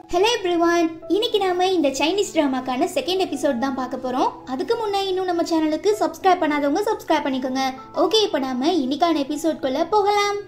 hello everyone இன்னைக்கு நாம இந்த சைனீஸ் ட்ராமாக்கான செகண்ட் எபிசோட் தான் பார்க்க போறோம் அதுக்கு முன்னே இன்னும் நம்ம சேனலுக்கு சப்ஸ்கிரைப் பண்ணாதவங்க சப்ஸ்கிரைப் பண்ணிக்கோங்க ஓகே இப்போ நாம இன்னைக்கான எபிசோட்குள்ள போகலாம்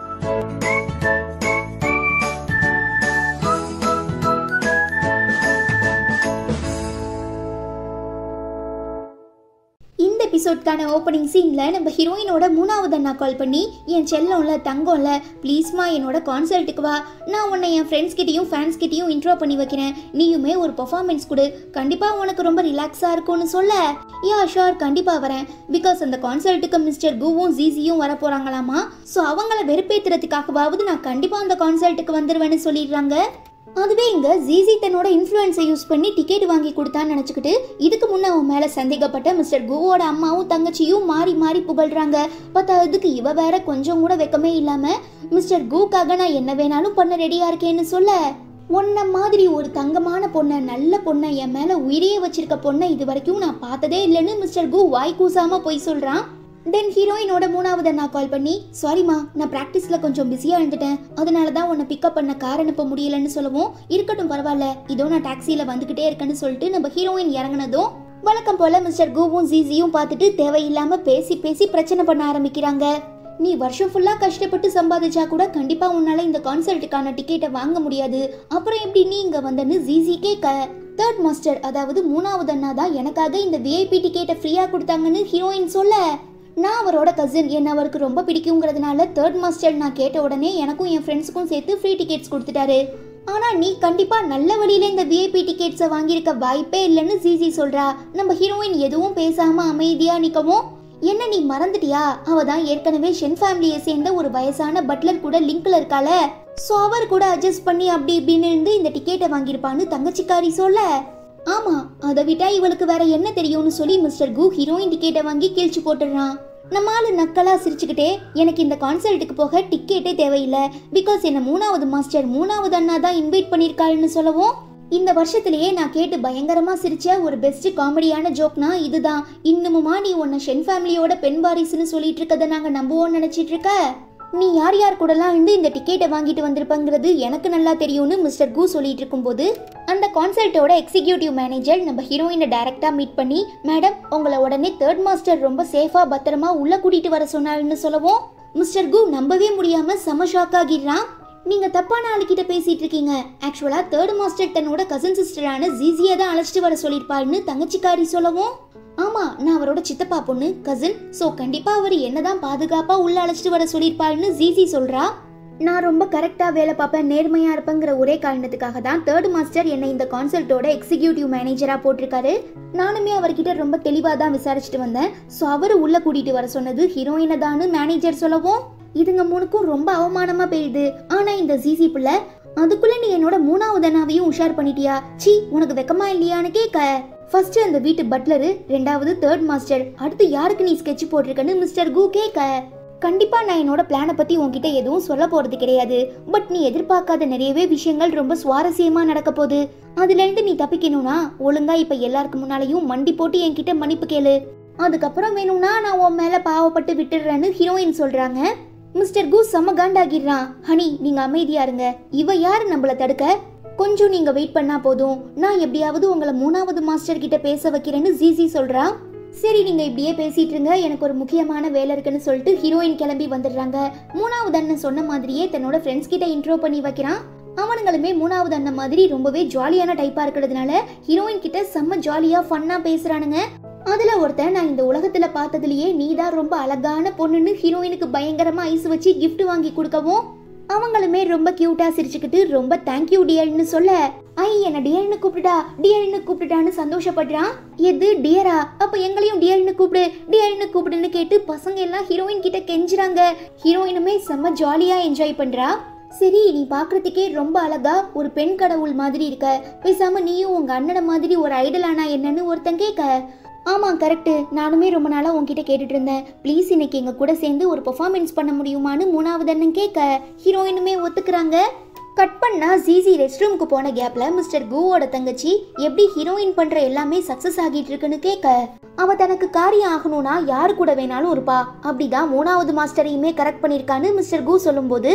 இந்த எபிசோட்கான ஓப்பனிங் சீனில் நம்ம ஹீரோயினோட மூணாவது அண்ணா கால் பண்ணி என் செல்லம்ல தங்கம்ல ப்ளீஸ்மா என்னோட கான்சர்ட்டுக்கு வா நான் உன்னை என் ஃப்ரெண்ட்ஸ் கிட்டேயும் ஃபேன்ஸ் கிட்டேயும் இன்ட்ரோ பண்ணி வைக்கிறேன் நீயுமே ஒரு பர்ஃபார்மன்ஸ் கொடு கண்டிப்பாக உனக்கு ரொம்ப ரிலாக்ஸாக இருக்கும்னு சொல்ல யா ஷோர் கண்டிப்பாக வரேன் பிகாஸ் அந்த கான்சர்ட்டுக்கு மிஸ்டர் குவும் ஜிசியும் வர போகிறாங்களாமா ஸோ அவங்கள வெறுப்பேற்றுறதுக்காகவாவது நான் கண்டிப்பாக அந்த கான்சர்ட்டுக்கு வந்துடுவேன்னு சொல்லிடுறாங்க அதுவே இங்க ஜிசி தன்னோட இன்ஃப்ளூயன்ஸை யூஸ் பண்ணி டிக்கெட் வாங்கி கொடுத்தான்னு நினச்சிக்கிட்டு இதுக்கு முன்ன அவன் மேலே சந்தேகப்பட்ட மிஸ்டர் குவோட அம்மாவும் தங்கச்சியும் மாறி மாறி புகழ்றாங்க பத்தாவதுக்கு இவ வேற கொஞ்சம் கூட வெக்கமே இல்லாம மிஸ்டர் குக்காக நான் என்ன வேணாலும் பண்ண ரெடியா இருக்கேன்னு சொல்ல உன்ன மாதிரி ஒரு தங்கமான பொண்ணை நல்ல பொண்ணை என் மேல உயிரையே வச்சிருக்க பொண்ணை இது வரைக்கும் நான் பார்த்ததே இல்லைன்னு மிஸ்டர் கு வாய் கூசாம போய் சொல்றான் தென் ஹீரோயினோட மூணாவது நான் கால் பண்ணி சாரிம்மா நான் ப்ராக்டிஸில் கொஞ்சம் பிஸியாக இருந்துட்டேன் அதனால தான் உன்னை பிக்கப் பண்ண கார் அனுப்ப முடியலன்னு சொல்லவும் இருக்கட்டும் பரவாயில்ல இதோ நான் டாக்ஸியில் வந்துக்கிட்டே இருக்கேன்னு சொல்லிட்டு நம்ம ஹீரோயின் இறங்குனதும் வழக்கம் போல மிஸ்டர் கூவும் ஜிசியும் பார்த்துட்டு தேவையில்லாம பேசி பேசி பிரச்சனை பண்ண ஆரம்பிக்கிறாங்க நீ வருஷம் ஃபுல்லாக கஷ்டப்பட்டு சம்பாதிச்சா கூட கண்டிப்பாக உன்னால இந்த கான்சர்ட்டுக்கான டிக்கெட்டை வாங்க முடியாது அப்புறம் எப்படி நீ இங்கே வந்தன்னு ஜிசி கேட்க தேர்ட் மாஸ்டர் அதாவது மூணாவது அண்ணா தான் எனக்காக இந்த விஐபி டிக்கெட்டை ஃப்ரீயாக கொடுத்தாங்கன்னு ஹீரோயின் சொல்ல நான் அவரோட கசின் என்ன அவருக்கு ரொம்ப பிடிக்குங்கிறதுனால தேர்ட் மாஸ்டர் நான் கேட்ட உடனே எனக்கும் என் ஃப்ரெண்ட்ஸுக்கும் சேர்த்து ஃப்ரீ டிக்கெட்ஸ் கொடுத்துட்டாரு ஆனா நீ கண்டிப்பா நல்ல வழியில இந்த விஐபி டிக்கெட்ஸை வாங்கியிருக்க வாய்ப்பே இல்லைன்னு ஜிசி சொல்றா நம்ம ஹீரோயின் எதுவும் பேசாம அமைதியா நிக்கவும் என்ன நீ மறந்துட்டியா அவ தான் ஏற்கனவே ஷென் ஃபேமிலியை சேர்ந்த ஒரு வயசான பட்லர் கூட லிங்க்ல இருக்கால சோ அவர் கூட அட்ஜஸ்ட் பண்ணி அப்படி இப்படின்னு இருந்து இந்த டிக்கெட்டை வாங்கியிருப்பான்னு தங்கச்சிக்காரி சொல்ல ஆமா அதை விட்டா இவளுக்கு வேற என்ன தெரியும்னு சொல்லி மிஸ்டர் கு ஹீரோயின் டிக்கெட்டை வாங்கி கிழிச்சு போட்டுடுறான் நம்ம ஆளு நக்கலா சிரிச்சுக்கிட்டே எனக்கு இந்த கான்சர்ட்டுக்கு போக டிக்கெட்டே தேவையில்லை பிகாஸ் என்ன மூணாவது மாஸ்டர் மூணாவது அண்ணா தான் இன்வைட் பண்ணியிருக்காருன்னு சொல்லவும் இந்த வருஷத்திலேயே நான் கேட்டு பயங்கரமா சிரிச்ச ஒரு பெஸ்ட் காமெடியான ஜோக்னா இதுதான் இன்னுமுமா நீ உன்னை ஷென் ஃபேமிலியோட பெண் வாரிசுன்னு சொல்லிட்டு இருக்கதை நாங்க நம்புவோம்னு நினைச்சிட்டு இருக்க நீ யார் யார் கூடலாம் இருந்து இந்த டிக்கெட்டை வாங்கிட்டு வந்திருப்பங்கிறது எனக்கு நல்லா தெரியும்னு மிஸ்டர் கு சொல்லிட்டு இருக்கும்போது அந்த கான்சர்ட்டோட எக்ஸிக்யூட்டிவ் மேனேஜர் நம்ம ஹீரோயினை டைரக்டா மீட் பண்ணி மேடம் உங்களை உடனே தேர்ட் மாஸ்டர் ரொம்ப சேஃபா பத்திரமா உள்ள கூட்டிட்டு வர சொன்னாருன்னு சொல்லவும் மிஸ்டர் கு நம்பவே முடியாம செம ஷாக் ஆகிடுறான் நீங்க தப்பான ஆளுகிட்ட பேசிட்டு இருக்கீங்க ஆக்சுவலா தேர்ட் மாஸ்டர் தன்னோட கசின் சிஸ்டரான ஜிசியை தான் அழைச்சிட்டு வர சொல்லியிருப்பாருன்னு தங்கச்சிக்காரி சொல்லவும் ஆமா நான் அவரோட சித்தப்பா பொண்ணு கசின் சோ கண்டிப்பா அவர் என்னதான் பாதுகாப்பா உள்ள அழைச்சிட்டு வர சொல்லியிருப்பாருன்னு ஜிசி சொல்றா நான் ரொம்ப கரெக்டா வேலை பார்ப்பேன் நேர்மையா இருப்பேங்கிற ஒரே காரணத்துக்காக தான் தேர்ட் மாஸ்டர் என்னை இந்த கான்சர்ட்டோட எக்ஸிக்யூட்டிவ் மேனேஜரா போட்டிருக்காரு நானுமே அவர்கிட்ட ரொம்ப தெளிவா தான் விசாரிச்சுட்டு வந்தேன் ஸோ அவர் உள்ள கூட்டிட்டு வர சொன்னது ஹீரோயினை தான்னு மேனேஜர் சொல்லவும் இதுங்க மூணுக்கும் ரொம்ப அவமானமா போயிடுது ஆனா இந்த ஜிசி பிள்ளை அதுக்குள்ள நீ என்னோட மூணாவது அண்ணாவையும் உஷார் பண்ணிட்டியா சி உனக்கு வெக்கமா இல்லையான்னு கேட்க ஃபர்ஸ்ட் அந்த வீட்டு பட்லரு ரெண்டாவது தேர்ட் மாஸ்டர் அடுத்து யாருக்கு நீ ஸ்கெட்ச் போட்டிருக்கன்னு மிஸ்டர் கு கேட்க கண்டிப்பா நான் என்னோட பிளானை பத்தி உன்கிட்ட எதுவும் சொல்ல போறது கிடையாது பட் நீ எதிர்பார்க்காத நிறையவே விஷயங்கள் ரொம்ப சுவாரஸ்யமா நடக்க போகுது அதுல இருந்து நீ தப்பிக்கணும்னா ஒழுங்கா இப்ப எல்லாருக்கு முன்னாலையும் மண்டி போட்டு என்கிட்ட மன்னிப்பு கேளு அதுக்கப்புறம் வேணும்னா நான் உன் மேல பாவப்பட்டு விட்டுடுறேன்னு ஹீரோயின் சொல்றாங்க மிஸ்டர் கு செம்ம காண்டாகிடுறான் ஹனி நீங்க அமைதியா இருங்க இவ யாரு நம்மள தடுக்க கொஞ்சம் நீங்க வெயிட் பண்ணா போதும் நான் எப்படியாவது உங்களை மூணாவது மாஸ்டர் கிட்ட பேச வைக்கிறேன்னு ஜிசி சொல்றா சரி நீங்க இப்படியே பேசிட்டு இருங்க எனக்கு ஒரு முக்கியமான வேலை இருக்குன்னு சொல்லிட்டு ஹீரோயின் கிளம்பி வந்துடுறாங்க மூணாவது அண்ணன் சொன்ன மாதிரியே தன்னோட ஃப்ரெண்ட்ஸ் கிட்ட இன்ட்ரோ பண்ணி வைக்கிறான் அவனுங்களுமே மூணாவது அண்ணன் மாதிரி ரொம்பவே ஜாலியான டைப்பா இருக்கிறதுனால ஹீரோயின் கிட்ட செம்ம ஜாலியா ஃபன்னா பேசுறானுங்க அதுல ஒருத்தன் நான் இந்த உலகத்துல பார்த்ததுலயே நீ தான் ரொம்ப அழகான பொண்ணுன்னு ஹீரோயினுக்கு பயங்கரமா ஐஸ் வச்சு gift வாங்கி கொடுக்கவும் அவங்களுமே ரொம்ப கியூட்டா சிரிச்சுக்கிட்டு ரொம்ப தேங்க்யூ டியர்னு சொல்ல ஐ என்ன டியர்னு கூப்பிடுடா டியர்னு கூப்பிடுடான்னு சந்தோஷப்படுறான் எது டியரா அப்ப எங்களையும் டியர்னு கூப்பிடு டியர்னு கூப்பிடுன்னு கேட்டு பசங்க எல்லாம் ஹீரோயின் கிட்ட கெஞ்சுறாங்க ஹீரோயினுமே செம்ம ஜாலியா என்ஜாய் பண்றா சரி நீ பாக்குறதுக்கே ரொம்ப அழகா ஒரு பெண் கடவுள் மாதிரி இருக்க பேசாம நீயும் உங்க அண்ணனை மாதிரி ஒரு ஐடலானா என்னன்னு ஒருத்தன் கேட்க ஆமா கரெக்ட் நானுமே ரொம்ப நாளா உன்கிட்ட கேட்டுட்டு இருந்தேன் ப்ளீஸ் இன்னைக்கு எங்க கூட சேர்ந்து ஒரு பெர்ஃபார்மன்ஸ் பண்ண முடியுமான்னு மூணாவது அண்ணன் கேட்க ஹீரோயினுமே ஒத்துக்கிறாங்க கட் பண்ணா ஜிசி ரெஸ்ட் ரூமுக்கு போன கேப்ல மிஸ்டர் குவோட தங்கச்சி எப்படி ஹீரோயின் பண்ற எல்லாமே சக்சஸ் ஆகிட்டு இருக்குன்னு கேட்க அவ தனக்கு காரியம் ஆகணும்னா யாரு கூட வேணாலும் இருப்பா அப்படிதான் மூணாவது மாஸ்டரையுமே கரெக்ட் பண்ணிருக்கான்னு மிஸ்டர் கு சொல்லும்போது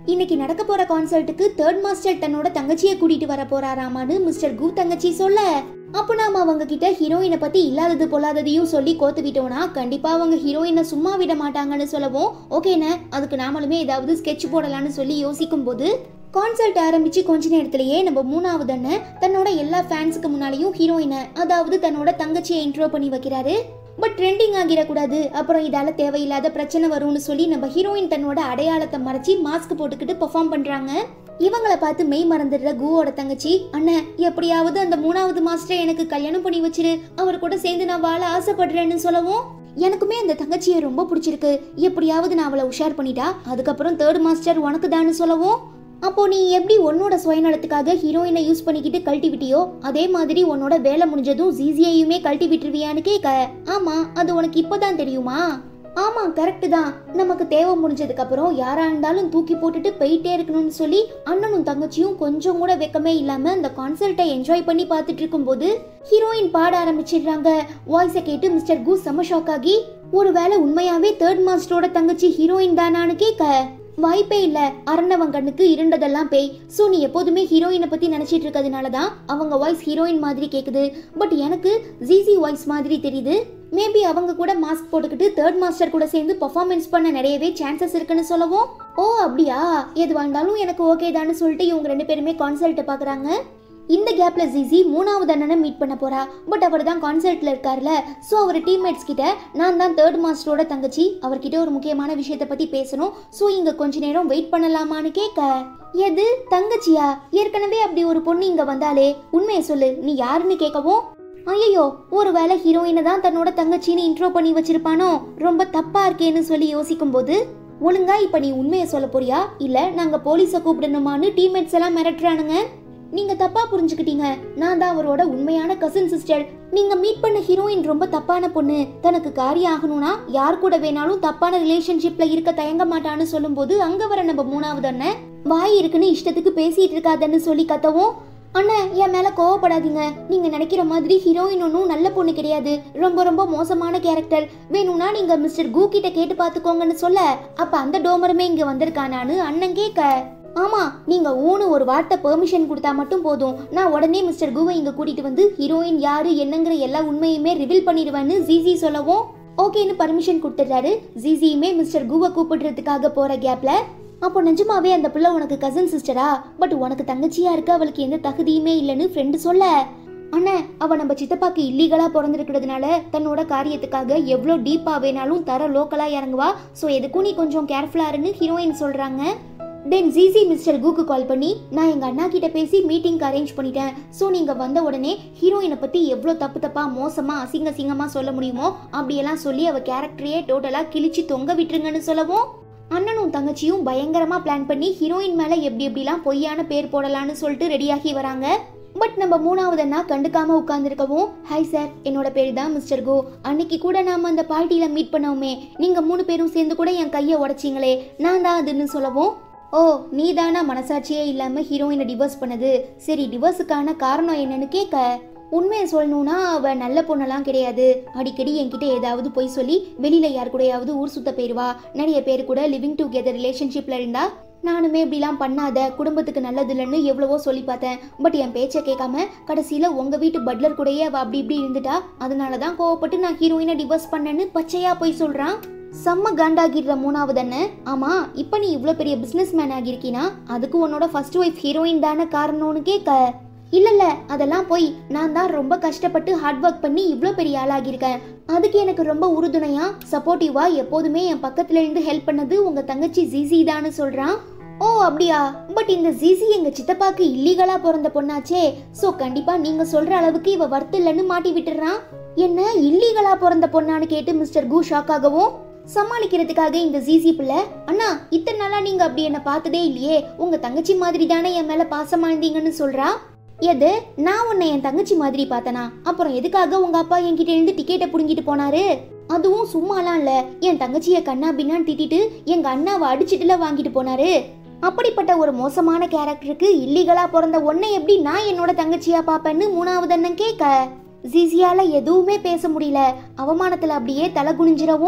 இன்னைக்கு நடக்க போற கான்சர்ட்டுக்கு தேர்ட் மாஸ்டர் தன்னோட தங்கச்சியை கூட்டிட்டு வர போறாராமான்னு மிஸ்டர் கு தங்கச்சி சொல்ல அப்போ நாம அவங்க கிட்ட ஹீரோயினை பத்தி இல்லாதது பொல்லாததையும் சொல்லி கோத்து விட்டோம்னா கண்டிப்பா அவங்க ஹீரோயினை சும்மா விட மாட்டாங்கன்னு சொல்லவும் ஓகேண்ணே அதுக்கு நாமளுமே ஏதாவது ஸ்கெட்ச் போடலாம்னு சொல்லி யோசிக்கும் போது கான்சர்ட் ஆரம்பிச்சு கொஞ்ச நேரத்திலேயே நம்ம மூணாவது அண்ணன் தன்னோட எல்லா ஃபேன்ஸுக்கு முன்னாலேயும் ஹீரோயினை அதாவது தன்னோட தங்கச்சியை இன்ட்ரோ பண்ணி வைக்கிறாரு பட் ட்ரெண்டிங் ஆகிடக்கூடாது அப்புறம் இதால தேவையில்லாத பிரச்சனை வரும்னு சொல்லி நம்ம ஹீரோயின் தன்னோட அடையாளத்தை மறைச்சி மாஸ்க் போட்டுக்கிட்டு பெர்ஃபார்ம் பண்றாங்க இவங்கள பார்த்து மெய் மறந்துடுற குவோட தங்கச்சி அண்ணன் எப்படியாவது அந்த மூணாவது மாஸ்டரை எனக்கு கல்யாணம் பண்ணி வச்சிரு அவர் கூட சேர்ந்து நான் வாழ ஆசைப்படுறேன்னு சொல்லவும் எனக்குமே அந்த தங்கச்சியை ரொம்ப பிடிச்சிருக்கு எப்படியாவது நான் அவளை உஷார் பண்ணிட்டா அதுக்கப்புறம் தேர்ட் மாஸ்டர் உனக்கு தான்னு சொல்லவும் அப்போ நீ எப்படி உன்னோட சுயநலத்துக்காக ஹீரோயினை யூஸ் பண்ணிக்கிட்டு கழட்டி விட்டியோ அதே மாதிரி உன்னோட வேலை முடிஞ்சதும் ஜிசியையுமே கழட்டி விட்டுருவியான்னு கேட்க ஆமா அது உனக்கு இப்பதான் தெரியுமா ஆமா கரெக்ட் தான் நமக்கு தேவை முடிஞ்சதுக்கு அப்புறம் யாரா இருந்தாலும் தூக்கி போட்டுட்டு போயிட்டே இருக்கணும்னு சொல்லி அண்ணனும் தங்கச்சியும் கொஞ்சம் கூட வெக்கமே இல்லாம அந்த கான்சர்ட்டை என்ஜாய் பண்ணி பார்த்துட்டு இருக்கும்போது ஹீரோயின் பாட ஆரம்பிச்சிடுறாங்க வாய்ஸை கேட்டு மிஸ்டர் கு செம ஷாக் ஆகி ஒருவேளை உண்மையாவே தேர்ட் மாஸ்டரோட தங்கச்சி ஹீரோயின் தானான்னு கேட்க வாய்ப்பே இல்ல அரணவன் கண்ணுக்கு இருண்டதெல்லாம் பேய் சோ நீ எப்போதுமே ஹீரோயினை பத்தி நினைச்சிட்டு இருக்கிறதுனால தான் அவங்க வாய்ஸ் ஹீரோயின் மாதிரி கேக்குது பட் எனக்கு ஜிசி வாய்ஸ் மாதிரி தெரியுது மேபி அவங்க கூட மாஸ்க் போட்டுக்கிட்டு தேர்ட் மாஸ்டர் கூட சேர்ந்து பெர்ஃபார்மன்ஸ் பண்ண நிறையவே சான்சஸ் இருக்குன்னு சொல்லவும் ஓ அப்படியா எது வாழ்ந்தாலும் எனக்கு ஓகே தான்னு சொல்லிட்டு இவங்க ரெண்டு பேருமே கான்சல்ட்டை பாக்குறாங்க இந்த கேப்ல ஜிசி மூணாவது அண்ணனை மீட் பண்ண போறா பட் அவர் தான் கான்சர்ட்ல இருக்கார்ல ஸோ அவர் டீம்மேட்ஸ் கிட்ட நான் தான் தேர்ட் மாஸ்டரோட தங்கச்சி அவர்கிட்ட ஒரு முக்கியமான விஷயத்தை பத்தி பேசணும் ஸோ இங்க கொஞ்ச நேரம் வெயிட் பண்ணலாமான்னு கேட்க எது தங்கச்சியா ஏற்கனவே அப்படி ஒரு பொண்ணு இங்க வந்தாலே உண்மையை சொல்லு நீ யாருன்னு கேட்கவும் ஐயோ ஒருவேளை ஹீரோயினை தான் தன்னோட தங்கச்சின்னு இன்ட்ரோ பண்ணி வச்சிருப்பானோ ரொம்ப தப்பா இருக்கேன்னு சொல்லி யோசிக்கும் போது ஒழுங்கா இப்ப நீ உண்மையை சொல்ல போறியா இல்ல நாங்க போலீஸை கூப்பிடணுமான்னு டீம்மேட்ஸ் எல்லாம் மிரட்டுறானுங்க நீங்க தப்பா புரிஞ்சுக்கிட்டீங்க நான் தான் அவரோட உண்மையான கசின் சிஸ்டர் நீங்க மீட் பண்ண ஹீரோயின் ரொம்ப தப்பான பொண்ணு தனக்கு காரியம் ஆகணும்னா யார் கூட வேணாலும் தப்பான ரிலேஷன்ஷிப்ல இருக்க தயங்க மாட்டான்னு சொல்லும்போது அங்க வர நம்ம மூணாவது அண்ணன் வாய் இருக்குன்னு இஷ்டத்துக்கு பேசிட்டு இருக்காதன்னு சொல்லி கத்தவும் அண்ணன் என் மேல கோவப்படாதீங்க நீங்க நினைக்கிற மாதிரி ஹீரோயின் ஒன்றும் நல்ல பொண்ணு கிடையாது ரொம்ப ரொம்ப மோசமான கேரக்டர் வேணும்னா நீங்க மிஸ்டர் கூ கிட்ட கேட்டு பாத்துக்கோங்கன்னு சொல்ல அப்ப அந்த டோமருமே இங்க வந்திருக்கானான்னு அண்ணன் கேட்க ஆமா நீங்க ஊனு ஒரு வார்த்தை பெர்மிஷன் கொடுத்தா மட்டும் போதும் நான் உடனே மிஸ்டர் கூவை இங்க கூட்டிட்டு வந்து ஹீரோயின் யாரு என்னங்கிற எல்லா உண்மையுமே ரிவீல் பண்ணிடுவேன்னு ஜிசி சொல்லவும் ஓகேன்னு பர்மிஷன் கொடுத்துட்றாரு ஜிசியுமே மிஸ்டர் கூவை கூப்பிடுறதுக்காக போற கேப்ல அப்போ நிஜமாவே அந்த பிள்ளை உனக்கு கசின் சிஸ்டரா பட் உனக்கு தங்கச்சியா இருக்க அவளுக்கு எந்த தகுதியுமே இல்லைன்னு ஃப்ரெண்டு சொல்ல அண்ணன் அவ நம்ம சித்தப்பாக்கு இல்லீகலா பிறந்திருக்கிறதுனால தன்னோட காரியத்துக்காக எவ்வளோ டீப்பா வேணாலும் தர லோக்கலா இறங்குவா ஸோ எதுக்கும் நீ கொஞ்சம் கேர்ஃபுல்லா இருன்னு ஹீரோயின் சொல்றாங்க தென் ஜிசி மிஸ்டர் கூக்கு கால் பண்ணி நான் எங்க அண்ணா கிட்ட பேசி மீட்டிங்க்கு அரேஞ்ச் பண்ணிட்டேன் ஸோ நீங்க வந்த உடனே ஹீரோயினை பத்தி எவ்வளோ தப்பு தப்பா மோசமா அசிங்க அசிங்கமா சொல்ல முடியுமோ அப்படியெல்லாம் சொல்லி அவ கேரக்டரையே டோட்டலா கிழிச்சு தொங்க விட்டுருங்கன்னு சொல்லவும் அண்ணனும் தங்கச்சியும் பயங்கரமா பிளான் பண்ணி ஹீரோயின் மேல எப்படி எப்படிலாம் பொய்யான பேர் போடலான்னு சொல்லிட்டு ரெடியாகி வராங்க பட் நம்ம மூணாவது அண்ணா கண்டுக்காம உட்கார்ந்துருக்கவும் ஹாய் சார் என்னோட பேர் தான் மிஸ்டர் கோ அன்னைக்கு கூட நாம அந்த பார்ட்டியில மீட் பண்ணோமே நீங்க மூணு பேரும் சேர்ந்து கூட என் கையை உடைச்சிங்களே நான் தான் அதுன்னு சொல்லவும் ஓ நீ தானா மனசாட்சியே இல்லாம ஹீரோயினை டிவோர்ஸ் பண்ணது சரி டிவோர்ஸுக்கான காரணம் என்னன்னு கேட்க உண்மையை சொல்லணும்னா அவ நல்ல பொண்ணெல்லாம் கிடையாது அடிக்கடி என்கிட்ட ஏதாவது போய் சொல்லி வெளியில யார் கூடயாவது ஊர் சுத்த போயிருவா நிறைய பேர் கூட லிவிங் டுகெதர் ரிலேஷன்ஷிப்ல இருந்தா நானுமே இப்படிலாம் பண்ணாத குடும்பத்துக்கு நல்லது இல்லைன்னு எவ்வளவோ சொல்லி பார்த்தேன் பட் என் பேச்சை கேட்காம கடைசியில் உங்கள் வீட்டு பட்லர் கூடயே அவள் அப்படி இப்படி இருந்துட்டா அதனால தான் கோவப்பட்டு நான் ஹீரோயினை டிவோர்ஸ் பண்ணேன்னு பச்சையா போய் சொல்கிறான் செம்ம காண்டாகிடுற மூணாவது அண்ணன் ஆமா இப்போ நீ இவ்வளோ பெரிய பிஸ்னஸ் மேன் ஆகியிருக்கீனா அதுக்கு உன்னோட ஃபர்ஸ்ட் ஒய்ஃப் ஹீரோயின் தானே காரணம்னு கேட்க இல்ல இல்ல அதெல்லாம் போய் நான் தான் ரொம்ப கஷ்டப்பட்டு ஹார்ட் ஒர்க் பண்ணி இவ்வளோ பெரிய ஆளாகியிருக்கேன் அதுக்கு எனக்கு ரொம்ப உறுதுணையா சப்போர்ட்டிவா எப்போதுமே என் பக்கத்துல இருந்து ஹெல்ப் பண்ணது உங்க தங்கச்சி ஜிசி தான்னு சொல்றான் ஓ அப்படியா பட் இந்த ஜிசி எங்க சித்தப்பாக்கு இல்லீகலா பிறந்த பொண்ணாச்சே சோ கண்டிப்பா நீங்க சொல்ற அளவுக்கு இவ வர்த்து இல்லைன்னு மாட்டி விட்டுறான் என்ன இல்லீகலா பிறந்த பொண்ணான்னு கேட்டு மிஸ்டர் கு ஷாக் ஆகவும் சமாளிக்கிறதுக்காக இந்த ஜிசி பிள்ளை அண்ணா இத்தனை நாளா நீங்க அப்படி என்ன பார்த்ததே இல்லையே உங்க தங்கச்சி மாதிரி தானே என் மேல பாசமா இருந்தீங்கன்னு சொல்றா எது நான் உன்னை என் தங்கச்சி மாதிரி பார்த்தனா அப்புறம் எதுக்காக உங்க அப்பா என்கிட்ட இருந்து டிக்கெட்டை புடுங்கிட்டு போனாரு அதுவும் சும்மாலாம் இல்ல என் தங்கச்சிய கண்ணா பின்னான்னு திட்டிட்டு எங்க அண்ணாவை அடிச்சிட்டுல வாங்கிட்டு போனாரு அப்படிப்பட்ட ஒரு மோசமான கேரக்டருக்கு இல்லீகலா பிறந்த உன்னை எப்படி நான் என்னோட தங்கச்சியா பாப்பேன்னு மூணாவது அண்ணன் கேட்க ஜிசியால எதுவுமே பேச முடியல அவமானத்துல அப்படியே தலை குனிஞ்சிரவும்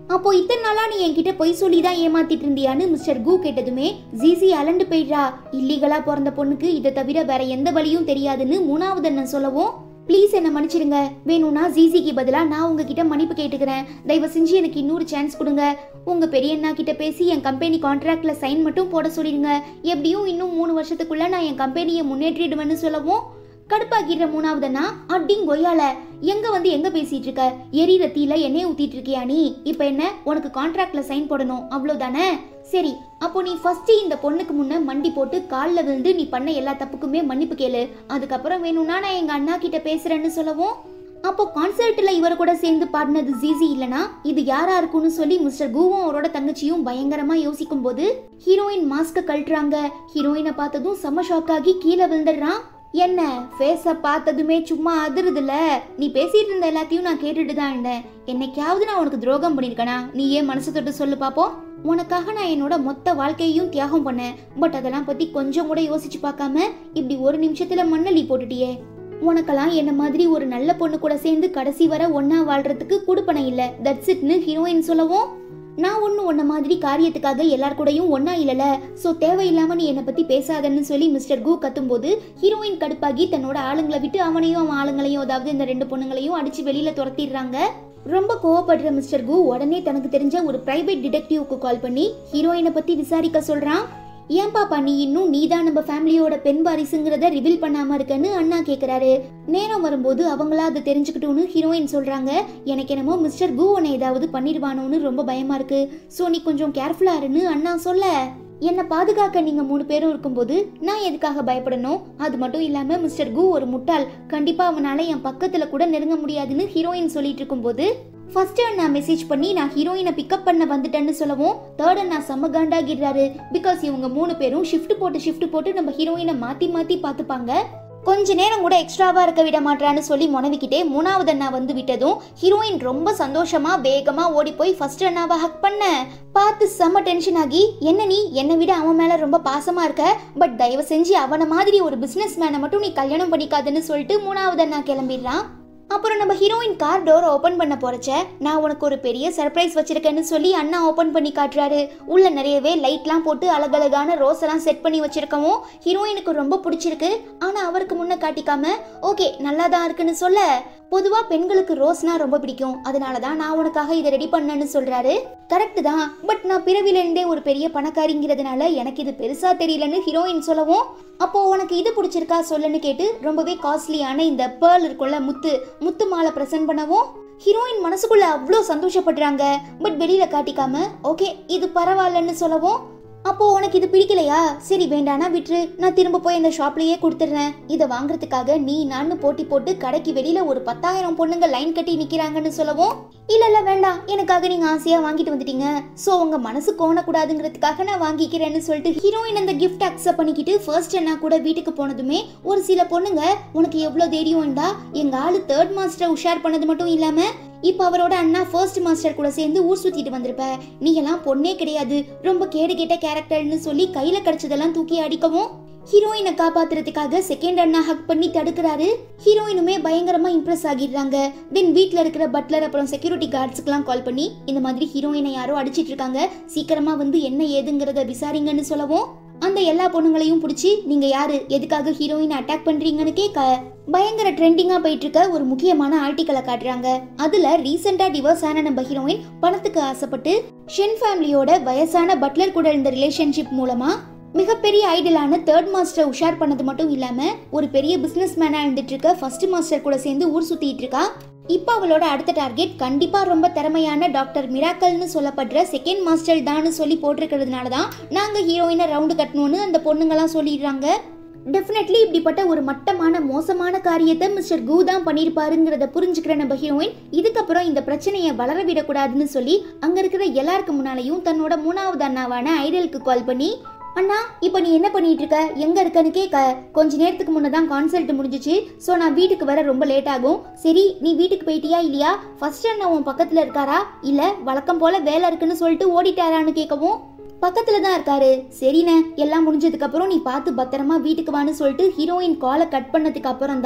அப்போ இத்தனை நாளா நீ என்கிட்ட பொய் சொல்லி தான் ஏமாத்திட்டு இருந்தியான்னு மிஸ்டர் கு கேட்டதுமே ஜிசி அலண்டு போயிடுறா இல்லீகலா பிறந்த பொண்ணுக்கு இதை தவிர வேற எந்த வழியும் தெரியாதுன்னு மூணாவது அண்ணன் சொல்லவும் ப்ளீஸ் என்ன மன்னிச்சிடுங்க வேணும்னா ஜிசிக்கு பதிலா நான் உங்ககிட்ட மன்னிப்பு கேட்டுக்கிறேன் தயவு செஞ்சு எனக்கு இன்னொரு சான்ஸ் கொடுங்க உங்க பெரிய அண்ணா கிட்ட பேசி என் கம்பெனி கான்ட்ராக்ட்ல சைன் மட்டும் போட சொல்லிடுங்க எப்படியும் இன்னும் மூணு வருஷத்துக்குள்ள நான் என் கம்பெனியை முன்னேற்றிடுவேன்னு சொல்லவும் கடுப்பாக்கிடுற மூணாவதுனா அடிங் கொய்யால எங்க வந்து எங்க பேசிட்டு இருக்க எரியிற தீல எண்ணெய் ஊத்திட்டு இருக்கியா நீ இப்ப என்ன உனக்கு கான்ட்ராக்ட்ல சைன் போடணும் அவ்வளவுதானே சரி அப்போ நீ ஃபர்ஸ்ட் இந்த பொண்ணுக்கு முன்ன மண்டி போட்டு கால்ல விழுந்து நீ பண்ண எல்லா தப்புக்குமே மன்னிப்பு கேளு அதுக்கப்புறம் வேணும்னா நான் எங்க அண்ணா கிட்ட பேசுறேன்னு சொல்லவும் அப்போ கான்சர்ட்ல இவர் கூட சேர்ந்து பாடினது ஜிசி இல்லனா இது யாரா இருக்கும்னு சொல்லி மிஸ்டர் கூவும் அவரோட தங்கச்சியும் பயங்கரமா யோசிக்கும் போது ஹீரோயின் மாஸ்க கழட்டுறாங்க ஹீரோயினை பார்த்ததும் செம ஷாக் ஆகி கீழே விழுந்துடுறான் என்ன ஃபேஸ பார்த்ததுமே சும்மா அதிருதுல நீ பேசிட்டு இருந்த எல்லாத்தையும் நான் கேட்டுட்டு தான் இருந்தேன் என்னைக்காவது நான் உனக்கு துரோகம் பண்ணிருக்கனா நீ ஏன் மனசு தொட்டு சொல்லு பாப்போம் உனக்காக நான் என்னோட மொத்த வாழ்க்கையையும் தியாகம் பண்ணேன் பட் அதெல்லாம் பத்தி கொஞ்சம் கூட யோசிச்சு பார்க்காம இப்படி ஒரு நிமிஷத்துல மண்ணலி போட்டுட்டியே உனக்கெல்லாம் என்ன மாதிரி ஒரு நல்ல பொண்ணு கூட சேர்ந்து கடைசி வரை ஒன்னா வாழ்றதுக்கு குடுப்பனை இல்ல தட்ஸ் இட்னு ஹீரோயின் சொல்லவும் நான் ஒன்றும் உன்ன மாதிரி காரியத்துக்காக எல்லார் கூடயும் ஒன்னா இல்லல ஸோ தேவையில்லாம நீ என்னை பத்தி பேசாதன்னு சொல்லி மிஸ்டர் கு கத்தும்போது ஹீரோயின் கடுப்பாகி தன்னோட ஆளுங்களை விட்டு அவனையும் அவன் ஆளுங்களையும் அதாவது இந்த ரெண்டு பொண்ணுங்களையும் அடிச்சு வெளியில துரத்திடுறாங்க ரொம்ப கோவப்படுற மிஸ்டர் கு உடனே தனக்கு தெரிஞ்ச ஒரு பிரைவேட் டிடெக்டிவ்க்கு கால் பண்ணி ஹீரோயினை பத்தி விசாரிக்க சொல்றான் ஏன் பாப்பா நீ இன்னும் நீதான் நம்ம ஃபேமிலியோட பெண் வாரிசுங்கிறத ரிவீல் பண்ணாம இருக்கன்னு அண்ணா கேக்குறாரு நேரம் வரும்போது அவங்களா அதை தெரிஞ்சுக்கிட்டோன்னு ஹீரோயின் சொல்றாங்க எனக்கு என்னமோ மிஸ்டர் கு உன்னை ஏதாவது பண்ணிடுவானோன்னு ரொம்ப பயமா இருக்கு ஸோ நீ கொஞ்சம் கேர்ஃபுல்லா இருன்னு அண்ணா சொல்ல என்னை பாதுகாக்க நீங்க மூணு பேரும் இருக்கும்போது நான் எதுக்காக பயப்படணும் அது மட்டும் இல்லாம மிஸ்டர் கு ஒரு முட்டாள் கண்டிப்பா அவனால என் பக்கத்துல கூட நெருங்க முடியாதுன்னு ஹீரோயின் சொல்லிட்டு இருக்கும்போது ஃபர்ஸ்ட் அண்ணா மெசேஜ் பண்ணி நான் ஹீரோயினை பிக்கப் பண்ண வந்துட்டேன்னு சொல்லவும் தேர்ட் அண்ணா செம்ம காண்டாகிடுறாரு பிகாஸ் இவங்க மூணு பேரும் ஷிஃப்ட் போட்டு ஷிஃப்ட் போட்டு நம்ம ஹீரோயினை மாத்தி மாத்தி பார்த்துப்பாங்க கொஞ்ச நேரம் கூட எக்ஸ்ட்ராவா இருக்க விட மாட்டான்னு சொல்லி முனவிக்கிட்டே மூணாவது அண்ணா வந்து விட்டதும் ஹீரோயின் ரொம்ப சந்தோஷமா வேகமா ஓடி போய் ஃபர்ஸ்ட் அண்ணாவை ஹக் பண்ண பார்த்து செம்ம டென்ஷன் ஆகி என்ன நீ என்னை விட அவன் மேல ரொம்ப பாசமா இருக்க பட் தயவு செஞ்சு அவன மாதிரி ஒரு பிசினஸ் மேனை மட்டும் நீ கல்யாணம் பண்ணிக்காதுன்னு சொல்லிட்டு மூணாவது அண்ணா கிளம்பிடுறான் அப்புறம் நம்ம ஹீரோயின் கார் டோர் ஓபன் பண்ண போறச்ச நான் உனக்கு ஒரு பெரிய சர்ப்ரைஸ் வச்சிருக்கேன்னு சொல்லி அண்ணா ஓபன் பண்ணி காட்டுறாரு உள்ள நிறையவே லைட்லாம் போட்டு அழகழகான ரோஸ் எல்லாம் செட் பண்ணி வச்சிருக்கவும் ஹீரோயினுக்கு ரொம்ப பிடிச்சிருக்கு ஆனா அவருக்கு முன்ன காட்டிக்காம ஓகே நல்லா தான் இருக்குன்னு சொல்ல பொதுவா பெண்களுக்கு ரோஸ்னா ரொம்ப பிடிக்கும் அதனால தான் நான் உனக்காக இதை ரெடி பண்ணேன்னு சொல்றாரு கரெக்ட் தான் பட் நான் பிறவில இருந்தே ஒரு பெரிய பணக்காரிங்கிறதுனால எனக்கு இது பெருசா தெரியலன்னு ஹீரோயின் சொல்லவும் அப்போ உனக்கு இது பிடிச்சிருக்கா சொல்லுன்னு கேட்டு ரொம்பவே காஸ்ட்லியான இந்த பேர்ல் இருக்கும்ல முத்து முத்து மாலை பிரசன்ட் பண்ணவும் ஹீரோயின் மனசுக்குள்ள அவ்வளோ சந்தோஷப்படுறாங்க பட் வெளியில காட்டிக்காம ஓகே இது பரவாயில்லன்னு சொல்லவும் அப்போ உனக்கு இது பிடிக்கலையா சரி வேண்டானா விட்டுரு நான் திரும்ப போய் இந்த ஷாப்லயே கொடுத்துட்றேன் இதை வாங்குறதுக்காக நீ நான் போட்டி போட்டு கடைக்கு வெளியில ஒரு பத்தாயிரம் பொண்ணுங்க லைன் கட்டி நிக்கிறாங்கன்னு சொல்லவும் இல்ல இல்ல வேண்டாம் எனக்காக நீங்க ஆசையா வாங்கிட்டு வந்துட்டீங்க சோ உங்க மனசு கோணக்கூடாதுங்கிறதுக்காக நான் வாங்கிக்கிறேன்னு சொல்லிட்டு ஹீரோயின் அந்த கிஃப்ட் அக்செப்ட் பண்ணிக்கிட்டு ஃபர்ஸ்ட் என்ன கூட வீட்டுக்கு போனதுமே ஒரு சில பொண்ணுங்க உனக்கு எவ்வளவு தைரியம் இருந்தா எங்க ஆளு தேர்ட் மாஸ்டர் உஷார் பண்ணது மட்டும் இல்லாம இப்போ அவரோட அண்ணா ஃபர்ஸ்ட் மாஸ்டர் கூட சேர்ந்து ஊர் சுத்திட்டு வந்திருப்ப நீ எல்லாம் பொண்ணே கிடையாது ரொம்ப கேடு கேட்ட கேரக்டர்னு சொல்லி கையில கிடைச்சதெல்லாம் தூக்கி அடிக்கவும் ஹீரோயினை காப்பாத்துறதுக்காக செகண்ட் அண்ணா ஹக் பண்ணி தடுக்கிறாரு ஹீரோயினுமே பயங்கரமா இம்ப்ரெஸ் ஆகிடுறாங்க தென் வீட்ல இருக்கிற பட்லர் அப்புறம் செக்யூரிட்டி கார்ட்ஸ்க்குலாம் கால் பண்ணி இந்த மாதிரி ஹீரோயினை யாரோ அடிச்சிட்டு இருக்காங்க சீக்கிரமா வந்து என்ன ஏதுங்கிறத விசாரிங்கன்னு சொல்லவும் அந்த எல்லா பொண்ணுங்களையும் பிடிச்சி நீங்க யாரு எதுக்காக ஹீரோயின் அட்டாக் பண்றீங்கன்னு கேட்க பயங்கர ட்ரெண்டிங்கா போயிட்டு இருக்க ஒரு முக்கியமான ஆர்டிக்கலை காட்டுறாங்க அதுல ரீசெண்டா டிவோர்ஸ் ஆன நம்ம ஹீரோயின் பணத்துக்கு ஆசைப்பட்டு ஷென் ஃபேமிலியோட வயசான பட்லர் கூட இருந்த ரிலேஷன்ஷிப் மூலமா மிகப்பெரிய ஐடலான தேர்ட் மாஸ்டர் உஷார் பண்ணது மட்டும் இல்லாம ஒரு பெரிய பிசினஸ் மேனா இருந்துட்டு இருக்க ஃபர்ஸ்ட் மாஸ்டர் கூட சேர்ந்து ஊர் சுத்திட்டு இருக்கா இப்போ அவளோட அடுத்த டார்கெட் கண்டிப்பா ரொம்ப திறமையான டாக்டர் மிராக்கல்னு சொல்லப்படுற செகண்ட் மாஸ்டர் தான்னு சொல்லி போட்டிருக்கிறதுனால தான் நாங்க ஹீரோயினை ரவுண்டு கட்டணும்னு அந்த பொண்ணுங்கலாம் சொல்லிடுறாங்க டெஃபினெட்லி இப்படிப்பட்ட ஒரு மட்டமான மோசமான காரியத்தை மிஸ்டர் கு தான் பண்ணியிருப்பாருங்கிறத புரிஞ்சுக்கிற நம்ம ஹீரோயின் இதுக்கப்புறம் இந்த பிரச்சனையை வளர விடக்கூடாதுன்னு சொல்லி அங்க இருக்கிற எல்லாருக்கு முன்னாலையும் தன்னோட மூணாவது அண்ணாவான ஐடலுக்கு கால் பண்ணி அண்ணா இப்போ நீ என்ன பண்ணிட்டு இருக்க எங்க இருக்கன்னு கேட்க கொஞ்ச நேரத்துக்கு முன்னே தான் கான்சல்ட் முடிஞ்சிச்சு ஸோ நான் வீட்டுக்கு வர ரொம்ப லேட் ஆகும் சரி நீ வீட்டுக்கு போயிட்டியா இல்லையா ஃபர்ஸ்ட் அண்ணா உன் பக்கத்துல இருக்காரா இல்ல வழக்கம் போல வேலை இருக்குன்னு சொல்லிட்டு ஓடிட்டாரான்னு கேட்கவும் பக்கத்துல தான் இருக்காரு சரிண்ணே எல்லாம் முடிஞ்சதுக்கு அப்புறம் நீ பார்த்து பத்திரமா வீட்டுக்கு வான்னு சொல்லிட்டு ஹீரோயின் காலை கட் பண்ணதுக்கு அப்புறம் தான்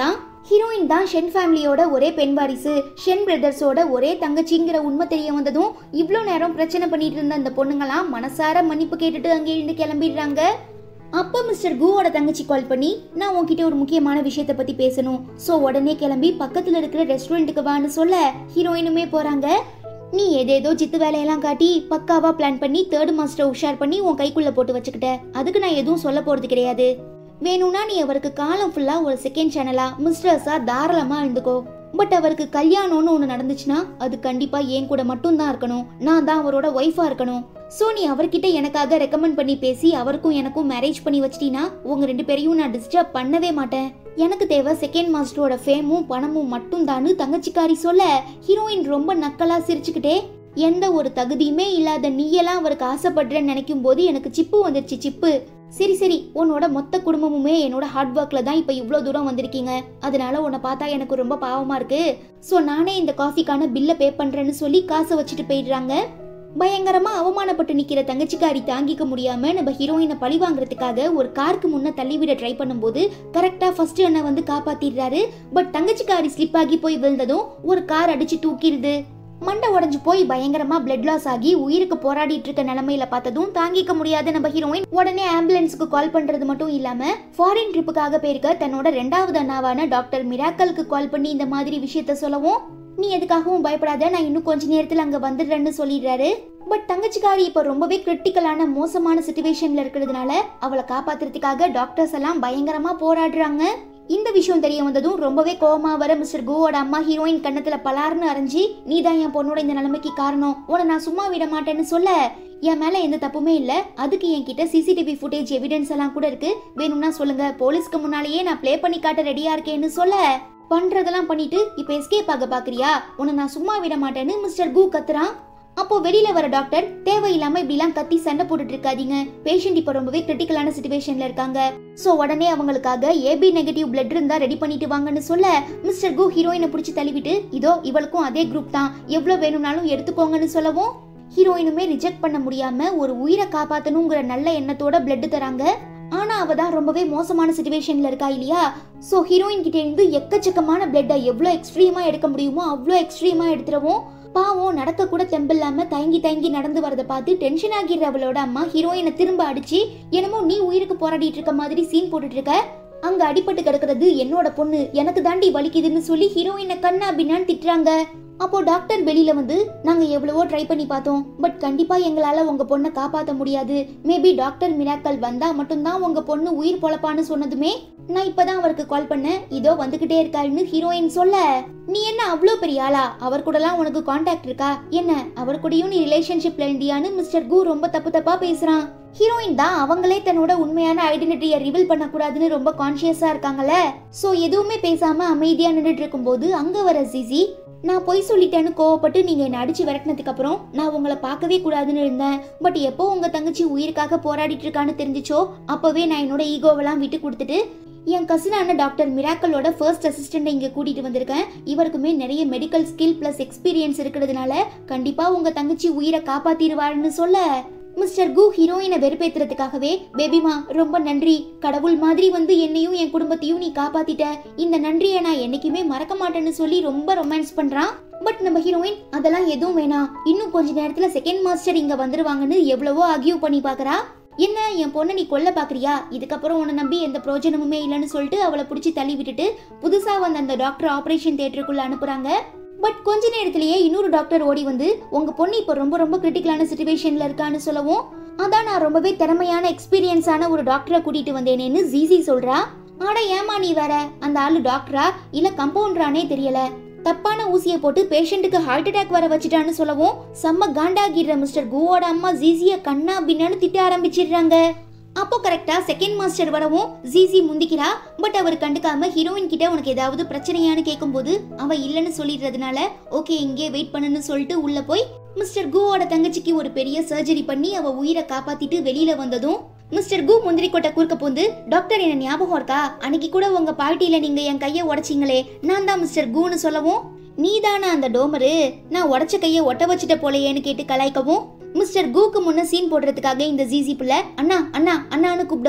ஹீரோயின் தான் ஷென் ஃபேமிலியோட ஒரே பெண் வாரிசு ஷென் பிரதர்ஸோட ஒரே தங்கச்சிங்கிற உண்மை தெரிய வந்ததும் இவ்வளோ நேரம் பிரச்சனை பண்ணிட்டு இருந்த அந்த பொண்ணுங்களாம் மனசார மன்னிப்பு கேட்டுட்டு அங்கே இருந்து கிளம்பிடுறாங்க அப்போ மிஸ்டர் கூவோட தங்கச்சி கால் பண்ணி நான் உன்கிட்ட ஒரு முக்கியமான விஷயத்த பத்தி பேசணும் ஸோ உடனே கிளம்பி பக்கத்துல இருக்கிற ரெஸ்டாரண்ட்டுக்கு வான்னு சொல்ல ஹீரோயினுமே போறாங்க நீ ஏதேதோ சித்து வேலையெல்லாம் காட்டி பக்காவா பிளான் பண்ணி தேர்ட் மாஸ்டர் உஷார் பண்ணி உன் கைக்குள்ள போட்டு வச்சுக்கிட்ட அதுக்கு நான் எதுவும் சொல்ல போறது கிடையாது வேணும்னா நீ அவருக்கு காலம் ஃபுல்லா ஒரு செகண்ட் சேனலா மிஸ்டர்ஸா தாராளமா இருந்துக்கோ பட் அவருக்கு கல்யாணம்னு ஒன்று நடந்துச்சுன்னா அது கண்டிப்பா என் கூட மட்டும்தான் இருக்கணும் நான் தான் அவரோட ஒய்ஃபா இருக்கணும் ஸோ நீ அவர்கிட்ட எனக்காக ரெக்கமெண்ட் பண்ணி பேசி அவருக்கும் எனக்கும் மேரேஜ் பண்ணி வச்சிட்டீங்கன்னா உங்க ரெண்டு பேரையும் நான் டிஸ்டர்ப் பண்ணவே மாட்டேன் எனக்கு தேவை செகண்ட் மாஸ்டரோட ஃபேமும் பணமும் மட்டும்தான்னு தங்கச்சிக்காரி சொல்ல ஹீரோயின் ரொம்ப நக்கலா சிரிச்சுக்கிட்டே எந்த ஒரு தகுதியுமே இல்லாத நீயெல்லாம் அவருக்கு ஆசைப்படுறேன்னு நினைக்கும் போது எனக்கு சிப்பு வந்துருச்சு சிப்பு சரி சரி உன்னோட மொத்த குடும்பமுமே என்னோட ஹார்ட் ஒர்க்ல தான் இப்போ இவ்வளோ தூரம் வந்திருக்கீங்க அதனால உன்னை பார்த்தா எனக்கு ரொம்ப பாவமா இருக்கு ஸோ நானே இந்த காஃபிக்கான பில்லை பே பண்றேன்னு சொல்லி காசை வச்சுட்டு போயிடுறாங்க பயங்கரமா அவமானப்பட்டு நிக்கிற தங்கச்சிக்காரி தாங்கிக்க முடியாம நம்ம ஹீரோயினை பழி வாங்குறதுக்காக ஒரு காருக்கு முன்ன தள்ளிவிட ட்ரை பண்ணும்போது கரெக்டா ஃபர்ஸ்ட் அண்ணா வந்து காப்பாத்திடுறாரு பட் தங்கச்சிக்காரி ஸ்லிப் ஆகி போய் விழுந்ததும் ஒரு கார் அடிச்சு தூக்கிடுது மண்டை உடைஞ்சு போய் பயங்கரமா பிளட் லாஸ் ஆகி உயிருக்கு போராடிட்டு இருக்க நிலைமையில பார்த்ததும் தாங்கிக்க முடியாத நம்ம ஹீரோயின் உடனே ஆம்புலன்ஸ்க்கு கால் பண்றது மட்டும் இல்லாம ஃபாரின் ட்ரிப்புக்காக போயிருக்க தன்னோட ரெண்டாவது அண்ணாவான டாக்டர் மிராக்கலுக்கு கால் பண்ணி இந்த மாதிரி விஷயத்த சொல்லவும் நீ எதுக்காகவும் பயப்படாத நான் இன்னும் கொஞ்ச நேரத்துல அங்க வந்துடுறேன்னு சொல்லிடுறாரு பட் தங்கச்சிக்காரி இப்ப ரொம்பவே கிரிட்டிக்கலான மோசமான சுச்சுவேஷன்ல இருக்கிறதுனால அவளை காப்பாத்துறதுக்காக டாக்டர்ஸ் எல்லாம் பயங்கரமா போராடுறாங்க இந்த விஷயம் தெரிய வந்ததும் ரொம்பவே கோவமா வர மிஸ்டர் கோவோட அம்மா ஹீரோயின் கண்ணத்துல பலார்னு அரைஞ்சி நீ தான் என் பொண்ணோட இந்த நிலைமைக்கு காரணம் உன்னை நான் சும்மா விட மாட்டேன்னு சொல்ல என் மேல எந்த தப்புமே இல்ல அதுக்கு என்கிட்ட சிசிடிவி ஃபுட்டேஜ் எவிடன்ஸ் எல்லாம் கூட இருக்கு வேணும்னா சொல்லுங்க போலீஸ்க்கு முன்னாலேயே நான் ப்ளே பண்ணி காட்ட ரெடியா இருக்கேன்னு சொல்ல பண்றதெல்லாம் பண்ணிட்டு இப்ப எஸ்கேப் ஆக பாக்குறியா உன்னை நான் சும்மா விட மாட்டேன்னு மிஸ்டர் கு கத்துறான் அப்போ வெளியில வர டாக்டர் தேவையில்லாம இப்படிலாம் கத்தி சண்டை போட்டுட்டு இருக்காதீங்க பேஷண்ட் இப்ப ரொம்பவே கிரிட்டிக்கலான சுச்சுவேஷன்ல இருக்காங்க சோ உடனே அவங்களுக்காக ஏபி நெகட்டிவ் பிளட் இருந்தா ரெடி பண்ணிட்டு வாங்கன்னு சொல்ல மிஸ்டர் கு ஹீரோயினை பிடிச்சி தள்ளிவிட்டு இதோ இவளுக்கும் அதே குரூப் தான் எவ்வளவு வேணும்னாலும் எடுத்துக்கோங்கன்னு சொல்லவும் ஹீரோயினுமே ரிஜெக்ட் பண்ண முடியாம ஒரு உயிரை காப்பாத்தணுங்கிற நல்ல எண்ணத்தோட பிளட் தராங்க ஆனா அவ தான் ரொம்பவே மோசமான சுச்சுவேஷன்ல இருக்கா இல்லையா சோ ஹீரோயின் கிட்ட இருந்து எக்கச்சக்கமான பிளட்டை எவ்வளோ எக்ஸ்ட்ரீமா எடுக்க முடியுமோ அவ்வளோ எக்ஸ்ட்ரீமா எடுத்துறவும் பாவம் நடக்க கூட தெம்பில்லாம தயங்கி தயங்கி நடந்து வரத பார்த்து டென்ஷன் ஆகிற அவளோட அம்மா ஹீரோயினை திரும்ப அடிச்சு என்னமோ நீ உயிருக்கு போராடிட்டு இருக்க மாதிரி சீன் போட்டுட்டு இருக்க அங்க அடிபட்டு கிடக்குறது என்னோட பொண்ணு எனக்கு தாண்டி வலிக்குதுன்னு சொல்லி ஹீரோயினை கண்ணா பின்னான்னு திட்டுறாங்க அப்போ டாக்டர் வெளியில வந்து நாங்க எவ்வளவோ ட்ரை பண்ணி பார்த்தோம் பட் கண்டிப்பா எங்களால உங்க பொண்ணை காப்பாத்த முடியாது மேபி டாக்டர் மிராக்கல் வந்தா மட்டும்தான் உங்க பொண்ணு உயிர் பொழப்பான்னு சொன்னதுமே நான் இப்பதான் அவருக்கு கால் பண்ணேன் இதோ வந்துகிட்டே இருக்காருன்னு ஹீரோயின் சொல்ல நீ என்ன அவ்வளோ பெரிய ஆளா அவர் கூடலாம் உனக்கு காண்டாக்ட் இருக்கா என்ன அவர் கூடயும் நீ ரிலேஷன்ஷிப்ல இருந்தியான்னு மிஸ்டர் கு ரொம்ப தப்பு தப்பா பேசுறான் ஹீரோயின் தான் அவங்களே தன்னோட உண்மையான ஐடென்டிட்டியை ரிவீல் பண்ணக்கூடாதுன்னு ரொம்ப கான்ஷியஸா இருக்காங்கல்ல சோ எதுவுமே பேசாம அமைதியா நின்றுட்டு இருக்கும்போது அங்க வர ஜிசி நான் பொய் சொல்லிட்டேன்னு கோவப்பட்டு நீங்க என்ன அடிச்சு விரட்டினதுக்கு அப்புறம் நான் உங்களை பார்க்கவே கூடாதுன்னு இருந்தேன் பட் எப்போ உங்க தங்கச்சி உயிருக்காக போராடிட்டு இருக்கான்னு தெரிஞ்சுச்சோ அப்பவே நான் என்னோட ஈகோவெல்லாம் விட்டு கொடுத்துட்டு என் கசினான டாக்டர் மிராக்கலோட ஃபர்ஸ்ட் அசிஸ்டண்ட்டை இங்கே கூட்டிட்டு வந்திருக்கேன் இவருக்குமே நிறைய மெடிக்கல் ஸ்கில் ப்ளஸ் எக்ஸ்பீரியன்ஸ் இருக்கிறதுனால கண்டிப்பா உங்க தங்கச்சி உயிரை காப்பாத்திடுவாருன்னு சொல்ல மிஸ்டர் கு ஹீரோயினை வெறுப்பேத்துறதுக்காகவே பேபிமா ரொம்ப நன்றி கடவுள் மாதிரி வந்து என்னையும் என் குடும்பத்தையும் நீ காப்பாத்திட்ட இந்த நன்றியை நான் என்னைக்குமே மறக்க மாட்டேன்னு சொல்லி ரொம்ப ரொமான்ஸ் பண்றான் பட் நம்ம ஹீரோயின் அதெல்லாம் எதுவும் வேணாம் இன்னும் கொஞ்ச நேரத்துல செகண்ட் மாஸ்டர் இங்க வந்துருவாங்கன்னு எவ்வளவோ ஆகியூ பண்ணி பாக்குறா என்ன என் பொண்ணை நீ கொல்ல பாக்குறியா இதுக்கப்புறம் உன்னை நம்பி எந்த பிரயோஜனமுமே இல்லைன்னு சொல்லிட்டு அவளை பிடிச்சி தள்ளி விட்டுட்டு புதுசா வந்த அந்த டாக்டர் ஆபரேஷன் தியேட்டருக்குள்ள அனுப்புறாங்க பட் கொஞ்ச நேரத்திலேயே இன்னொரு டாக்டர் ஓடி வந்து உங்க பொண்ணு இப்போ ரொம்ப ரொம்ப கிரிட்டிக்கலான சுச்சுவேஷன்ல இருக்கான்னு சொல்லவும் அதான் நான் ரொம்பவே திறமையான எக்ஸ்பீரியன்ஸான ஒரு டாக்டரை கூட்டிட்டு வந்தேனேன்னு ஜிசி சொல்றா ஆட ஏமா நீ வேற அந்த ஆளு டாக்டரா இல்ல கம்பவுண்டரானே தெரியல தப்பான ஊசியை போட்டு பேஷண்ட்டுக்கு ஹார்ட் அட்டாக் வர வச்சுட்டான்னு சொல்லவும் செம்ம காண்டாகிடுற மிஸ்டர் குவோட அம்மா ஜிசிய கண்ணா பின்னான்னு திட்ட ஆரம்பிச்சிடுறாங்க அப்போ கரெக்டா செகண்ட் மாஸ்டர் வரவும் ஜிசி முந்திக்கிறா பட் அவர் கண்டுக்காம ஹீரோயின் கிட்ட உனக்கு ஏதாவது பிரச்சனையான்னு கேட்கும்போது அவ இல்லைன்னு சொல்லிடுறதுனால ஓகே இங்கே வெயிட் பண்ணுன்னு சொல்லிட்டு உள்ள போய் மிஸ்டர் குவோட தங்கச்சிக்கு ஒரு பெரிய சர்ஜரி பண்ணி அவ உயிரை காப்பாத்திட்டு வெளியில வந்ததும் மிஸ்டர் கு முந்திரி கொட்டை குறுக்க போந்து டாக்டர் என்ன ஞாபகம் இருக்கா அன்னைக்கு கூட உங்க பார்ட்டியில நீங்க என் கையை உடைச்சிங்களே நான் தான் மிஸ்டர் குன்னு சொல்லவும் நீதானா அந்த டோமரு நான் உடைச்ச கையை ஒட்ட வச்சுட்ட போலையேன்னு கேட்டு கலாய்க்கவும் மிஸ்டர் கூக்கு முன்ன சீன் போடுறதுக்காக இந்த ஜிசி பிள்ளை அண்ணா அண்ணா அண்ணான்னு கூப்பிடவும்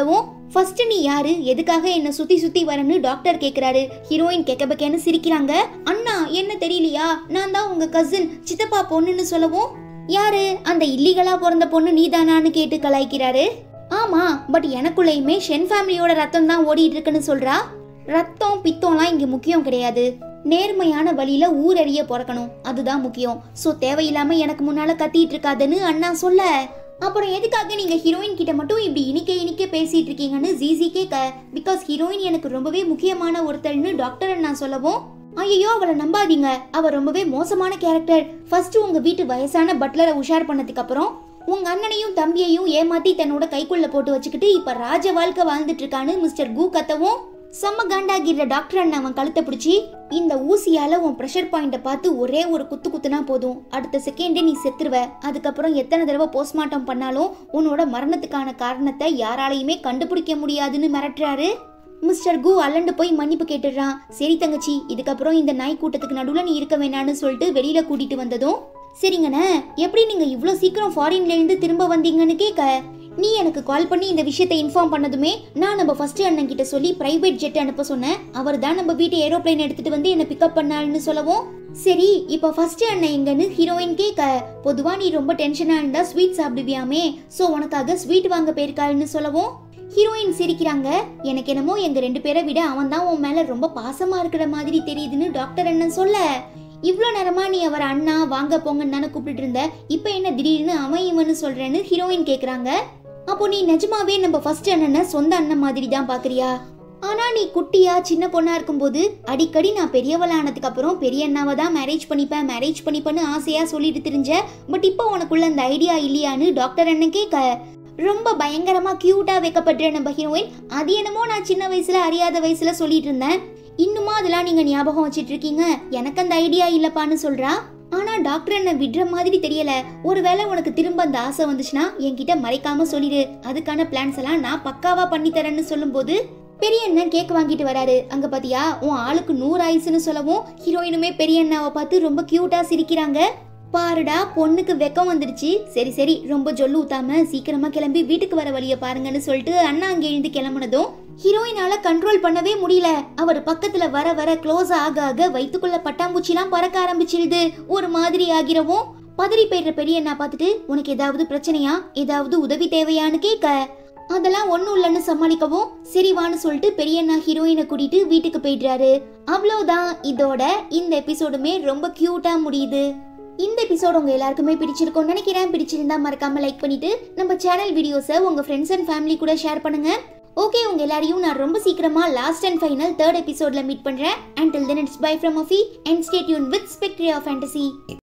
ஃபர்ஸ்ட் நீ யாரு எதுக்காக என்ன சுத்தி சுத்தி வரன்னு டாக்டர் கேக்குறாரு ஹீரோயின் கெக்க பக்கேன்னு சிரிக்கிறாங்க அண்ணா என்ன தெரியலையா நான் தான் உங்க கசின் சித்தப்பா பொண்ணுன்னு சொல்லவும் யாரு அந்த இல்லீகலா பிறந்த பொண்ணு நீதானான்னு கேட்டு கலாய்க்கிறாரு ஆமா பட் எனக்குள்ளேயுமே ஷென் ஃபேமிலியோட ரத்தம் தான் ஓடிட்டு இருக்குன்னு சொல்றா ரத்தம் பித்தம்லாம் இங்க முக்கியம் கிடையாது நேர்மையான வழியில ஊரறிய பிறக்கணும் அதுதான் முக்கியம் சோ தேவையில்லாம எனக்கு முன்னால கத்திட்டு இருக்காதுன்னு அண்ணா சொல்ல அப்புறம் எதுக்காக நீங்க ஹீரோயின் கிட்ட மட்டும் இப்படி இனிக்க இனிக்க பேசிட்டு இருக்கீங்கன்னு ஜிசி கேட்க பிகாஸ் ஹீரோயின் எனக்கு ரொம்பவே முக்கியமான ஒருத்தர்னு டாக்டர் அண்ணா சொல்லவும் ஐயோ அவளை நம்பாதீங்க அவ ரொம்பவே மோசமான கேரக்டர் ஃபர்ஸ்ட் உங்க வீட்டு வயசான பட்லரை உஷார் பண்ணதுக்கு அப்புறம் உங்க அண்ணனையும் தம்பியையும் ஏமாத்தி தன்னோட கைக்குள்ள போட்டு வச்சுக்கிட்டு இப்ப ராஜ வாழ்க்கை வாழ்ந்துட்டு இருக்கான்னு மிஸ்டர் கு கத்தவும் செம்ம காண்டாகிற டாக்டர் அண்ணன் அவன் கழுத்தை பிடிச்சி இந்த ஊசியால உன் ப்ரெஷர் பாயிண்ட பார்த்து ஒரே ஒரு குத்து குத்துனா போதும் அடுத்த செகண்டே நீ செத்துருவ அதுக்கப்புறம் எத்தனை தடவை போஸ்ட்மார்ட்டம் பண்ணாலும் உன்னோட மரணத்துக்கான காரணத்தை யாராலையுமே கண்டுபிடிக்க முடியாதுன்னு மிரட்டுறாரு மிஸ்டர் கு அலண்டு போய் மன்னிப்பு கேட்டுடுறான் சரி தங்கச்சி இதுக்கப்புறம் இந்த நாய் கூட்டத்துக்கு நடுவுல நீ இருக்க வேணான்னு சொல்லிட்டு வெளியில கூட்டிட்டு வந்ததும் சரிங்கண்ணே எப்படி நீங்க இவ்ளோ சீக்கிரம் ஃபாரின்ல இருந்து திரும்ப வந்தீங்கன்னு கேட்க நீ எனக்கு கால் பண்ணி இந்த விஷயத்தை இன்ஃபார்ம் பண்ணதுமே நான் நம்ம ஃபர்ஸ்ட் அண்ணன் கிட்ட சொல்லி பிரைவேட் ஜெட் அனுப்ப சொன்னேன் அவர் தான் நம்ம வீட்டு ஏரோப்ளேன் எடுத்துட்டு வந்து என்ன பிக்கப் பண்ணாள்னு சொல்லவும் சரி இப்போ ஃபர்ஸ்ட் அண்ணன் எங்கன்னு ஹீரோயின் கேட்க பொதுவா நீ ரொம்ப டென்ஷனா இருந்தா ஸ்வீட் சாப்பிடுவியாமே சோ உனக்காக ஸ்வீட் வாங்க போயிருக்காள்னு சொல்லவும் ஹீரோயின் சிரிக்கிறாங்க எனக்கு என்னமோ எங்க ரெண்டு பேரை விட அவன் தான் உன் மேல ரொம்ப பாசமா இருக்கிற மாதிரி தெரியுதுன்னு டாக்டர் அண்ணன் சொல்ல இவ்வளோ நேரமா நீ அவர் அண்ணா வாங்க போங்கன்னு தானே கூப்பிட்டு இருந்த இப்போ என்ன திடீர்னு அவன் இவன்னு சொல்றேன்னு ஹீரோயின் கேக்குறாங்க அப்போ நீ நிஜமாவே நம்ம ஃபர்ஸ்ட் அண்ணனை சொந்த அண்ணன் மாதிரி தான் பாக்குறியா ஆனா நீ குட்டியா சின்ன பொண்ணா இருக்கும்போது அடிக்கடி நான் பெரியவளானதுக்கு அப்புறம் பெரிய அண்ணாவை தான் மேரேஜ் பண்ணிப்பேன் மேரேஜ் பண்ணிப்பேன்னு ஆசையா சொல்லிட்டு தெரிஞ்ச பட் இப்போ உனக்குள்ள அந்த ஐடியா இல்லையான்னு டாக்டர் அண்ணன் கேட்க ரொம்ப பயங்கரமா கியூட்டா வைக்கப்படுற நம்ம ஹீரோயின் அது என்னமோ நான் சின்ன வயசுல அறியாத வயசுல சொல்லிட்டு இருந்தேன் இன்னுமா அதெல்லாம் நீங்க ஞாபகம் வச்சிட்டு இருக்கீங்க எனக்கு அந்த ஐடியா இல்லப்பான்னு சொல்றா ஆனா டாக்டர் என்ன விடுற மாதிரி தெரியல ஒருவேளை உனக்கு திரும்ப அந்த ஆசை வந்துச்சுன்னா என்கிட்ட மறைக்காம சொல்லிடு அதுக்கான பிளான்ஸ் எல்லாம் நான் பக்காவா பண்ணி தரேன்னு சொல்லும்போது பெரிய அண்ணன் கேக் வாங்கிட்டு வராரு அங்க பாத்தியா உன் ஆளுக்கு நூறு ஆயுசுன்னு சொல்லவும் ஹீரோயினுமே பெரிய அண்ணாவை பார்த்து ரொம்ப கியூட்டா சிரிக்கிறாங்க பாருடா பொண்ணுக்கு வெக்கம் வந்துடுச்சு சரி சரி ரொம்ப ஜொல்லு ஊத்தாம சீக்கிரமா கிளம்பி வீட்டுக்கு வர வழிய பாருங்கன்னு சொல்லிட்டு அண்ணா அங்க எழுந்து கிளம்புனதும் ஹீரோயினால கண்ட்ரோல் பண்ணவே முடியல அவர் பக்கத்துல வர வர க்ளோஸ் ஆக ஆக வயித்துக்குள்ள பட்டாம்பூச்சிலாம் பறக்க ஆரம்பிச்சிருது ஒரு மாதிரி ஆகிறவும் பதறி போயிடுற பெரிய அண்ணா பார்த்துட்டு உனக்கு ஏதாவது பிரச்சனையா ஏதாவது உதவி தேவையான்னு கேட்க அதெல்லாம் ஒண்ணும் இல்லைன்னு சமாளிக்கவும் சரிவான்னு சொல்லிட்டு பெரியண்ணா ஹீரோயினை கூட்டிட்டு வீட்டுக்கு போயிடுறாரு அவ்வளோதான் இதோட இந்த எபிசோடுமே ரொம்ப கியூட்டா முடியுது இந்த எபிசோட் உங்க எல்லாருக்குமே பிடிச்சிருக்கும்னு நினைக்கிறேன் பிடிச்சிருந்தா மறக்காம லைக் பண்ணிட்டு நம்ம சேனல் வீடியோஸை உங்க ஃப்ரெண்ட்ஸ் அண்ட் ஃபேமிலி கூட ஷேர் பண்ணுங்க ஓகே உங்க எல்லாரையும் நான் ரொம்ப சீக்கிரமா லாஸ்ட் அண்ட் ஃபைனல் தேர்ட் எபிசோட்ல மீட் பண்றேன் and till then it's bye from Affi and stay tuned with spectre of fantasy